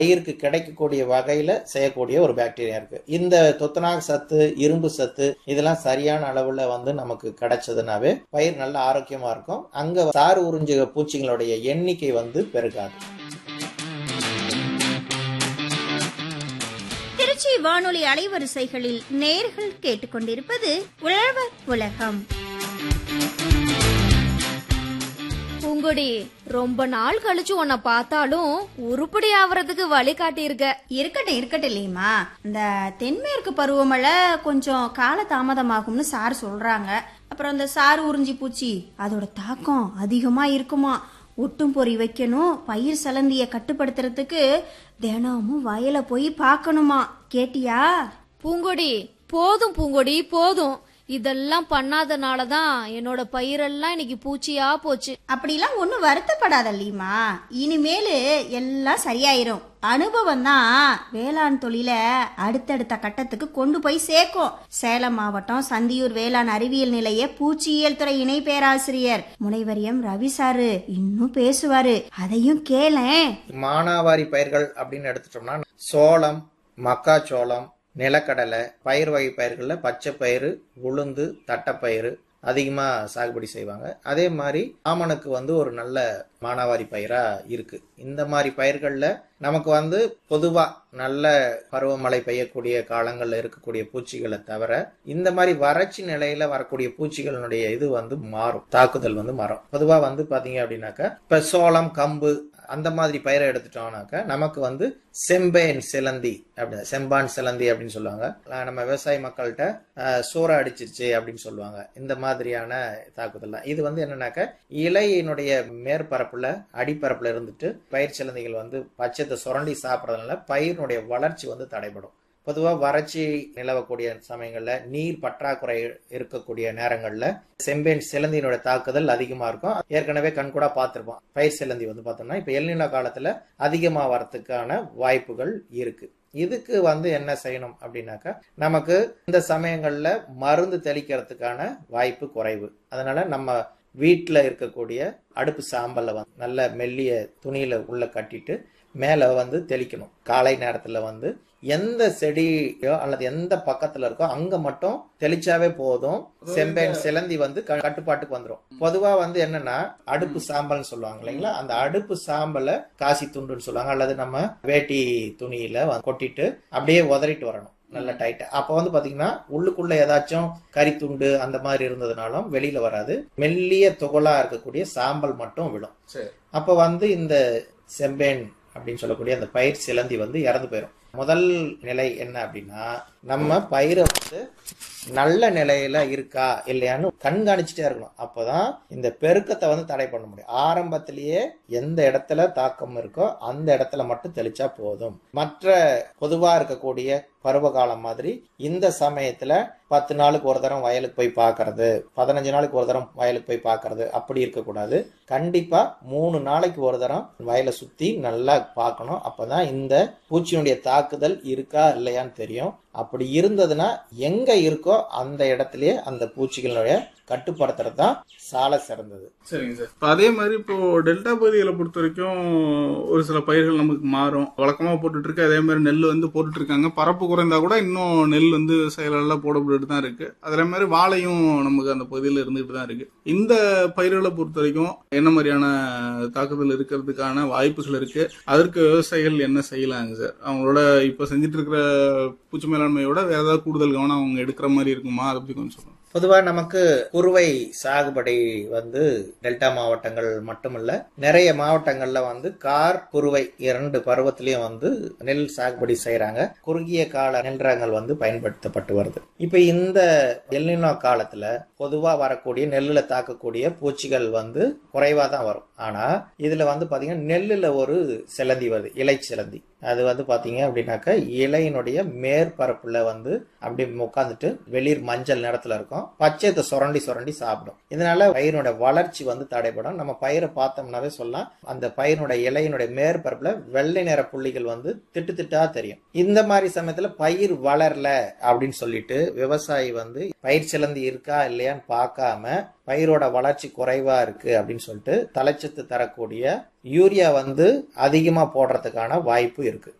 பயிருக்கு கிடைக்கக்கூடிய வகையில செய்யக்கூடிய ஒரு பாக்டீரியா இருக்கு இந்த தொத்தநாக சத்து இரும்பு சத்து இதெல்லாம் சரியான அளவுல வந்து நமக்கு கிடைச்சதுனாவே பயிர் நல்ல ஆரோக்கியமா இருக்கும் அங்க சாறு உறிஞ்சுக பூச்சிகளுடைய எண்ணிக்கை வந்து பெருகாது திருச்சி வானொலி அலைவரிசைகளில் நேர்கள் கேட்டுக்கொண்டிருப்பது உழவர் உலகம் பூங்கொடி ரொம்ப நாள் கழிச்சு உன்னை பார்த்தாலும் உருப்படி ஆவறதுக்கு வழி காட்டியிருக்க இருக்கட்டும் இருக்கட்டும் இல்லையுமா இந்த தென்மேற்கு பருவமழை கொஞ்சம் கால தாமதமாகும்னு சார் சொல்றாங்க அப்புறம் இந்த சாறு உறிஞ்சி பூச்சி அதோட தாக்கம் அதிகமா இருக்குமா ஒட்டும் பொறி வைக்கணும் பயிர் சலந்திய கட்டுப்படுத்துறதுக்கு தினமும் வயலை போய் பார்க்கணுமா கேட்டியா பூங்கொடி போதும் பூங்கொடி போதும் இதெல்லாம் பண்ணாதனால தான் என்னோட பயிரெல்லாம் இன்னைக்கு பூச்சியா போச்சு அப்படிலாம் ஒன்றும் வருத்தப்படாத லீமா இனிமேலு எல்லாம் சரியாயிரும் அனுபவம் தான் வேளாண் தொழிலை அடுத்தடுத்த கட்டத்துக்கு கொண்டு போய் சேர்க்கும் சேலம் மாவட்டம் சந்தியூர் வேளாண் அறிவியல் நிலைய பூச்சியியல் துறை இணை பேராசிரியர் முனைவர் எம் ரவி சாரு இன்னும் பேசுவாரு அதையும் கேளேன் மானாவாரி பயிர்கள் அப்படின்னு எடுத்துட்டோம்னா சோளம் மக்காச்சோளம் நிலக்கடலை பயிர் வகை பயிர்களில் பச்சை பயிறு உளுந்து தட்டைப்பயிறு அதிகமாக சாகுபடி செய்வாங்க அதே மாதிரி ஆமணக்கு வந்து ஒரு நல்ல மானாவாரி பயிராக இருக்கு இந்த மாதிரி பயிர்களில் நமக்கு வந்து பொதுவாக நல்ல பருவமழை பெய்யக்கூடிய காலங்களில் இருக்கக்கூடிய பூச்சிகளை தவிர இந்த மாதிரி வறட்சி நிலையில வரக்கூடிய பூச்சிகளினுடைய இது வந்து மாறும் தாக்குதல் வந்து மாறும் பொதுவாக வந்து பார்த்தீங்க அப்படின்னாக்கா இப்போ சோளம் கம்பு அந்த மாதிரி பயிரை எடுத்துட்டோம்னாக்கா நமக்கு வந்து செம்பேன் சிலந்தி அப்படி செம்பான் சிலந்தி அப்படின்னு சொல்லுவாங்க அஹ் நம்ம விவசாய மக்கள்கிட்ட அஹ், சோற அடிச்சிருச்சு அப்படின்னு சொல்லுவாங்க இந்த மாதிரியான தாக்குதல் தான் இது வந்து என்னன்னாக்கா இலையினுடைய மேற்பரப்புல அடிப்பரப்புல இருந்துட்டு பயிர் சிலந்திகள் வந்து பச்சத்தை சுரண்டி சாப்பிட்றதுனால பயிரினுடைய வளர்ச்சி வந்து தடைபடும் பொதுவாக வறட்சி நிலவக்கூடிய சமயங்களில் நீர் பற்றாக்குறை இருக்கக்கூடிய நேரங்களில் செம்பேன் சிலந்தியினோட தாக்குதல் அதிகமாக இருக்கும் ஏற்கனவே கண்கூடா பார்த்துருப்போம் பயிர் சிலந்தி வந்து பார்த்தோம்னா இப்போ எல்நில காலத்தில் அதிகமாக வரத்துக்கான வாய்ப்புகள் இருக்கு இதுக்கு வந்து என்ன செய்யணும் அப்படின்னாக்கா நமக்கு இந்த சமயங்களில் மருந்து தெளிக்கிறதுக்கான வாய்ப்பு குறைவு அதனால நம்ம வீட்டில் இருக்கக்கூடிய அடுப்பு சாம்பலை வந்து நல்ல மெல்லிய துணியில உள்ள கட்டிட்டு மேலே வந்து தெளிக்கணும் காலை நேரத்தில் வந்து எந்த செடியோ அல்லது எந்த பக்கத்துல இருக்கோ அங்க மட்டும் தெளிச்சாவே போதும் செம்பேன் சிலந்தி வந்து க- கட்டுப்பாட்டுக்கு வந்துரும் பொதுவா வந்து என்னன்னா அடுப்பு சாம்பல்னு சொல்லுவாங்க இல்லைங்களா அந்த அடுப்பு சாம்பலை காசி துண்டுன்னு சொல்லுவாங்க அல்லது நம்ம வேட்டி துணியில வந்து கொட்டிட்டு அப்படியே உதறிட்டு வரணும் நல்ல டைட்டா அப்ப வந்து பாத்தீங்கன்னா உள்ளுக்குள்ள ஏதாச்சும் கரித்துண்டு அந்த மாதிரி இருந்ததுனாலும் வெளியில வராது மெல்லிய துகளா இருக்கக்கூடிய சாம்பல் மட்டும் விழும் சரி அப்ப வந்து இந்த செம்பேன் அப்படின்னு சொல்லக்கூடிய அந்த பயிர் சிலந்தி வந்து இறந்து போயிடும் முதல் நிலை என்ன அப்படின்னா நம்ம பயிரை வந்து நல்ல நிலையில இருக்கா இல்லையான்னு கண்காணிச்சுட்டே இருக்கணும் அப்பதான் இந்த பெருக்கத்தை வந்து தடை பண்ண முடியும் ஆரம்பத்திலேயே எந்த இடத்துல தாக்கம் இருக்கோ அந்த இடத்துல மட்டும் தெளிச்சா போதும் மற்ற பொதுவா இருக்கக்கூடிய பருவகாலம் மாதிரி இந்த சமயத்துல பத்து நாளுக்கு ஒரு தரம் வயலுக்கு போய் பார்க்கறது பதினஞ்சு நாளுக்கு ஒரு தரம் வயலுக்கு போய் பார்க்கறது அப்படி இருக்கக்கூடாது கண்டிப்பா மூணு நாளைக்கு ஒரு தரம் வயலை சுத்தி நல்லா பார்க்கணும் அப்பதான் இந்த பூச்சியினுடைய தாக்குதல் இருக்கா இல்லையான்னு தெரியும் அப்படி இருந்ததுன்னா எங்க இருக்கோ அந்த இடத்துலயே அந்த பூச்சிகளுடைய கட்டுப்படுத்துறது தான் சால சிறந்தது சரிங்க சார் இப்போ அதே மாதிரி இப்போ டெல்டா பகுதிகளை பொறுத்த வரைக்கும் ஒரு சில பயிர்கள் நமக்கு மாறும் வழக்கமாக போட்டுட்டு இருக்கு அதே மாதிரி நெல் வந்து போட்டுட்டு இருக்காங்க பரப்பு குறைந்தா கூட இன்னும் நெல் வந்து செயலெல்லாம் போடப்பட்டு தான் இருக்கு அதே மாதிரி வாழையும் நமக்கு அந்த பகுதியில் இருந்துகிட்டு தான் இருக்கு இந்த பயிர்களை பொறுத்த வரைக்கும் என்ன மாதிரியான தாக்குதல் இருக்கிறதுக்கான வாய்ப்புகள் இருக்கு அதற்கு விவசாயிகள் என்ன செய்யலாங்க சார் அவங்களோட இப்போ செஞ்சுட்டு இருக்கிற பூச்சி மேலாண்மையோட வேற ஏதாவது கூடுதல் கவனம் அவங்க எடுக்கிற மாதிரி இருக்குமா அதை பத்தி கொஞ்சம் சொல்லுங்க பொதுவாக நமக்கு குறுவை சாகுபடி வந்து டெல்டா மாவட்டங்கள் மட்டுமல்ல நிறைய மாவட்டங்கள்ல வந்து கார் குறுவை இரண்டு பருவத்திலையும் வந்து நெல் சாகுபடி செய்றாங்க குறுகிய கால நெல் ரகங்கள் வந்து பயன்படுத்தப்பட்டு வருது இப்ப இந்த எல்லினோ காலத்துல பொதுவா வரக்கூடிய நெல்லுல தாக்கக்கூடிய பூச்சிகள் வந்து குறைவா தான் வரும் ஆனா இதுல வந்து பாத்தீங்கன்னா நெல்லுல ஒரு சிலந்தி வருது இலை சிலந்தி அது வந்து பாத்தீங்க அப்படின்னாக்கா இலையினுடைய மேற்பரப்புல வந்து அப்படி உட்காந்துட்டு வெளிர் மஞ்சள் நிறத்துல இருக்கும் பச்சையத்தை சுரண்டி சுரண்டி சாப்பிடும் இதனால பயிரினுடைய வளர்ச்சி வந்து தடைபடும் நம்ம பயிரை பார்த்தோம்னாவே சொல்லலாம் அந்த பயிரினுடைய இலையினுடைய மேற்பரப்புல வெள்ளை நிற புள்ளிகள் வந்து திட்டு திட்டா தெரியும் இந்த மாதிரி சமயத்துல பயிர் வளரல அப்படின்னு சொல்லிட்டு விவசாயி வந்து பயிர் சிலந்தி இருக்கா இல்லையான்னு பார்க்காம பயிரோட வளர்ச்சி குறைவா இருக்கு அப்படின்னு சொல்லிட்டு தலைச்சத்து தரக்கூடிய யூரியா வந்து அதிகமாக போடுறதுக்கான வாய்ப்பு இருக்கு